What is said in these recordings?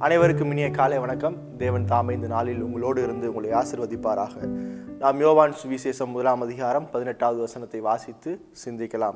அனைவருக்கும் இனிய காலை வணக்கம் தேவன் தாமே இந்த நாளில் உங்களோடு இருந்து உங்களை ஆசிர்வதிப்பாராக நாம் யோவான் சுவிசேஷம் முதலாம் அதிகாரம் பதினெட்டாவது வசனத்தை வாசித்து சிந்திக்கலாம்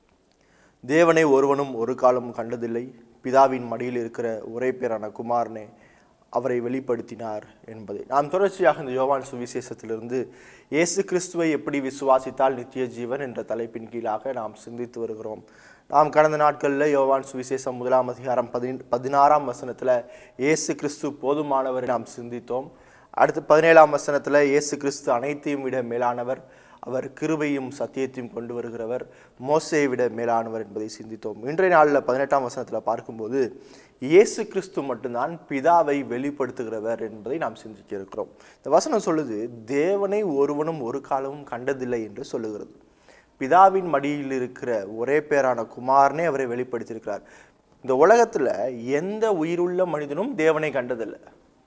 தேவனை ஒருவனும் ஒரு காலமும் கண்டதில்லை பிதாவின் மடியில் இருக்கிற ஒரே பேரான குமாரனே அவரை வெளிப்படுத்தினார் என்பதை நாம் தொடர்ச்சியாக இந்த யோவான் சுவிசேஷத்திலிருந்து இயேசு கிறிஸ்துவை எப்படி விசுவாசித்தால் நித்திய ஜீவன் என்ற தலைப்பின் கீழாக நாம் சிந்தித்து வருகிறோம் நாம் கடந்த நாட்களில் யோவான் சுவிசேஷம் முதலாம் அதிகாரம் பதின் பதினாறாம் வசனத்தில் இயேசு கிறிஸ்து போதுமானவரை நாம் சிந்தித்தோம் அடுத்து பதினேழாம் வசனத்தில் இயேசு கிறிஸ்து அனைத்தையும் விட மேலானவர் அவர் கிருபையும் சத்தியத்தையும் கொண்டு வருகிறவர் மோசையை விட மேலானவர் என்பதை சிந்தித்தோம் இன்றைய நாளில் பதினெட்டாம் வசனத்தில் பார்க்கும்போது இயேசு கிறிஸ்து மட்டும்தான் பிதாவை வெளிப்படுத்துகிறவர் என்பதை நாம் சிந்திக்க இருக்கிறோம் இந்த வசனம் சொல்லுது தேவனை ஒருவனும் ஒரு காலமும் கண்டதில்லை என்று சொல்லுகிறது பிதாவின் மடியில் இருக்கிற ஒரே பேரான குமாரனே அவரை வெளிப்படுத்தியிருக்கிறார் இந்த உலகத்தில் எந்த உயிருள்ள மனிதனும் தேவனை கண்டதில்லை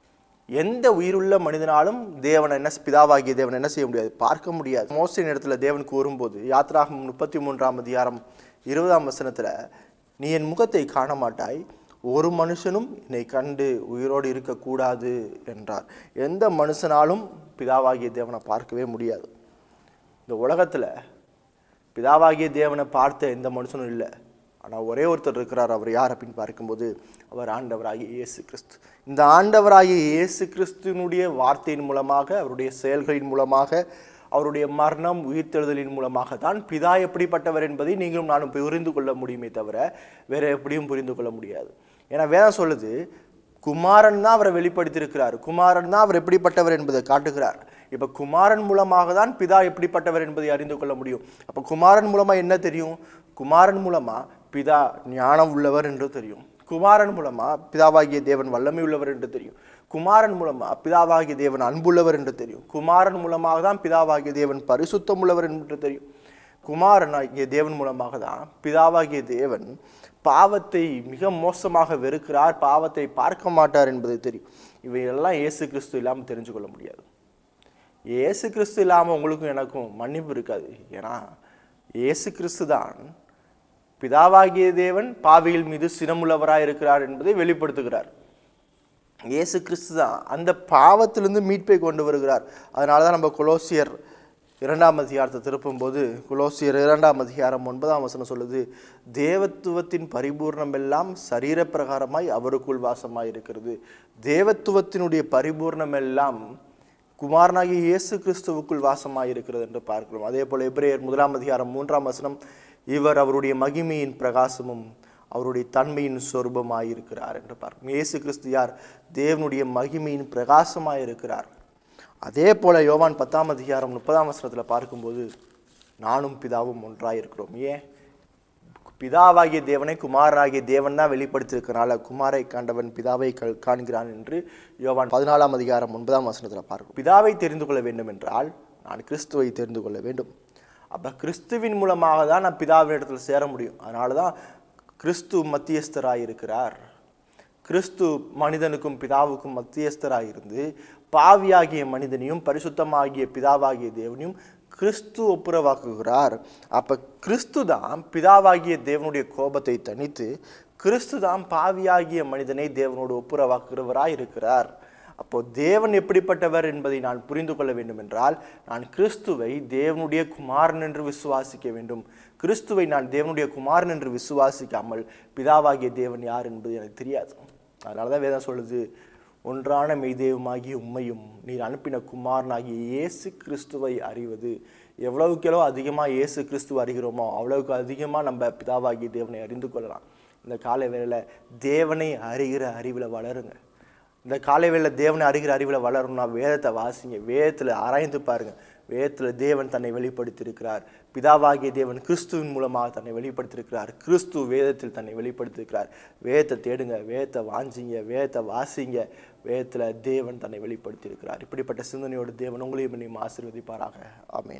எந்த உயிருள்ள மனிதனாலும் தேவனை என்ன பிதாவாகிய தேவனை என்ன செய்ய முடியாது பார்க்க முடியாது மோசின் இடத்துல தேவன் கூறும்போது யாத்ராகம் முப்பத்தி மூன்றாம் அதிகாரம் இருபதாம் வசனத்தில் நீ என் முகத்தை காண மாட்டாய் ஒரு மனுஷனும் என்னை கண்டு உயிரோடு இருக்கக்கூடாது என்றார் எந்த மனுஷனாலும் பிதாவாகிய தேவனை பார்க்கவே முடியாது இந்த உலகத்தில் பிதாவாகிய தேவனை பார்த்த எந்த மனுஷனும் இல்லை ஆனால் ஒரே ஒருத்தர் இருக்கிறார் அவர் யார் அப்படின்னு பார்க்கும்போது அவர் ஆண்டவராகிய இயேசு கிறிஸ்து இந்த ஆண்டவராகிய இயேசு கிறிஸ்துவனுடைய வார்த்தையின் மூலமாக அவருடைய செயல்களின் மூலமாக அவருடைய மரணம் உயிர்த்தெழுதலின் மூலமாக தான் பிதா எப்படிப்பட்டவர் என்பதை நீங்களும் நானும் புரிந்து கொள்ள முடியுமே தவிர வேற எப்படியும் புரிந்து கொள்ள முடியாது ஏன்னா வேதம் சொல்லுது குமாரன் தான் அவரை வெளிப்படுத்தியிருக்கிறார் குமாரன் தான் அவர் எப்படிப்பட்டவர் என்பதை காட்டுகிறார் இப்போ குமாரன் மூலமாக தான் பிதா எப்படிப்பட்டவர் என்பதை அறிந்து கொள்ள முடியும் அப்போ குமாரன் மூலமா என்ன தெரியும் குமாரன் மூலமா பிதா ஞானம் உள்ளவர் என்று தெரியும் குமாரன் மூலமா பிதாவாகிய தேவன் வல்லமை உள்ளவர் என்று தெரியும் குமாரன் மூலமா பிதாவாகிய தேவன் அன்புள்ளவர் என்று தெரியும் குமாரன் மூலமாக தான் பிதாவாகிய தேவன் பரிசுத்தம் உள்ளவர் என்று தெரியும் குமாரன் ஆகிய தேவன் மூலமாக தான் பிதாவாகிய தேவன் பாவத்தை மிக மோசமாக வெறுக்கிறார் பாவத்தை பார்க்க மாட்டார் என்பது தெரியும் இவையெல்லாம் இயேசு கிறிஸ்து இல்லாமல் தெரிஞ்சு கொள்ள முடியாது இயேசு கிறிஸ்து இல்லாமல் உங்களுக்கும் எனக்கும் மன்னிப்பு இருக்காது ஏன்னா இயேசு கிறிஸ்து தான் பிதாவாகிய தேவன் பாவிகள் மீது சினமுள்ளவராக இருக்கிறார் என்பதை வெளிப்படுத்துகிறார் இயேசு கிறிஸ்து தான் அந்த பாவத்திலிருந்து மீட்பை கொண்டு வருகிறார் அதனால தான் நம்ம கொலோசியர் இரண்டாம் அதிகாரத்தை திருப்பும்போது குலோசியர் இரண்டாம் அதிகாரம் ஒன்பதாம் வசனம் சொல்லுது தேவத்துவத்தின் பரிபூர்ணம் எல்லாம் சரீர பிரகாரமாய் அவருக்குள் வாசமாய் இருக்கிறது தேவத்துவத்தினுடைய பரிபூர்ணம் எல்லாம் குமாரனாகிய இயேசு கிறிஸ்துவுக்குள் வாசமாய் இருக்கிறது என்று பார்க்கிறோம் அதே போல எபிரேயர் முதலாம் அதிகாரம் மூன்றாம் வசனம் இவர் அவருடைய மகிமையின் பிரகாசமும் அவருடைய தன்மையின் சொரூபமாய் இருக்கிறார் என்று பார்க்கிறோம் இயேசு கிறிஸ்து யார் தேவனுடைய மகிமையின் பிரகாசமாய் இருக்கிறார் அதே போல யோவான் பத்தாம் அதிகாரம் முப்பதாம் வசனத்தில் பார்க்கும்போது நானும் பிதாவும் ஒன்றாய் இருக்கிறோம் ஏன் பிதாவாகிய தேவனை குமாரனாகிய தேவன் தான் வெளிப்படுத்தியிருக்கிறனால குமாரை கண்டவன் பிதாவை கல் காண்கிறான் என்று யோவான் பதினாலாம் அதிகாரம் ஒன்பதாம் வசனத்தில் பார்க்கும் பிதாவை தெரிந்து கொள்ள வேண்டும் என்றால் நான் கிறிஸ்துவை தெரிந்து கொள்ள வேண்டும் அப்போ கிறிஸ்துவின் மூலமாக தான் நான் பிதாவின் இடத்துல சேர முடியும் அதனால தான் கிறிஸ்து மத்தியஸ்தராக இருக்கிறார் கிறிஸ்து மனிதனுக்கும் பிதாவுக்கும் மத்தியஸ்தராக இருந்து பாவியாகிய மனிதனையும் பரிசுத்தமாகிய பிதாவாகிய தேவனையும் கிறிஸ்து ஒப்புரவாக்குகிறார் அப்ப கிறிஸ்து தான் பிதாவாகிய தேவனுடைய கோபத்தை தணித்து கிறிஸ்து தான் பாவியாகிய மனிதனை தேவனோடு ஒப்புரவாக்குகிறவராய் இருக்கிறார் அப்போ தேவன் எப்படிப்பட்டவர் என்பதை நான் புரிந்து கொள்ள வேண்டும் என்றால் நான் கிறிஸ்துவை தேவனுடைய குமாரன் என்று விசுவாசிக்க வேண்டும் கிறிஸ்துவை நான் தேவனுடைய குமாரன் என்று விசுவாசிக்காமல் பிதாவாகிய தேவன் யார் என்பது எனக்கு தெரியாது அதனால தான் வேதம் சொல்லுது ஒன்றான மெய்தேவமாகிய உண்மையும் நீர் அனுப்பின குமாரனாகிய இயேசு கிறிஸ்துவை அறிவது எவ்வளவுக்கெவ்வளோ அதிகமாக இயேசு கிறிஸ்துவ அறிகிறோமோ அவ்வளவுக்கு அதிகமாக நம்ம பிதாவாகிய தேவனை அறிந்து கொள்ளலாம் இந்த காலை வேளையில் தேவனை அறிகிற அறிவில் வளருங்க இந்த காலை வேளையில் தேவனை அறிகிற அறிவில் வளரணும்னா வேதத்தை வாசிங்க வேதத்தில் ஆராய்ந்து பாருங்க வேதத்தில் தேவன் தன்னை வெளிப்படுத்தியிருக்கிறார் பிதாவாகிய தேவன் கிறிஸ்துவின் மூலமாக தன்னை வெளிப்படுத்தியிருக்கிறார் கிறிஸ்து வேதத்தில் தன்னை வெளிப்படுத்தியிருக்கிறார் வேதத்தை தேடுங்க வேதத்தை வாஞ்சிங்க வேதத்தை வாசிங்க வேதத்தில் தேவன் தன்னை வெளிப்படுத்தியிருக்கிறார் இப்படிப்பட்ட சிந்தனையோடு தேவன் உங்களையும் என்னையும் ஆசீர்வதிப்பாராக ஆமென்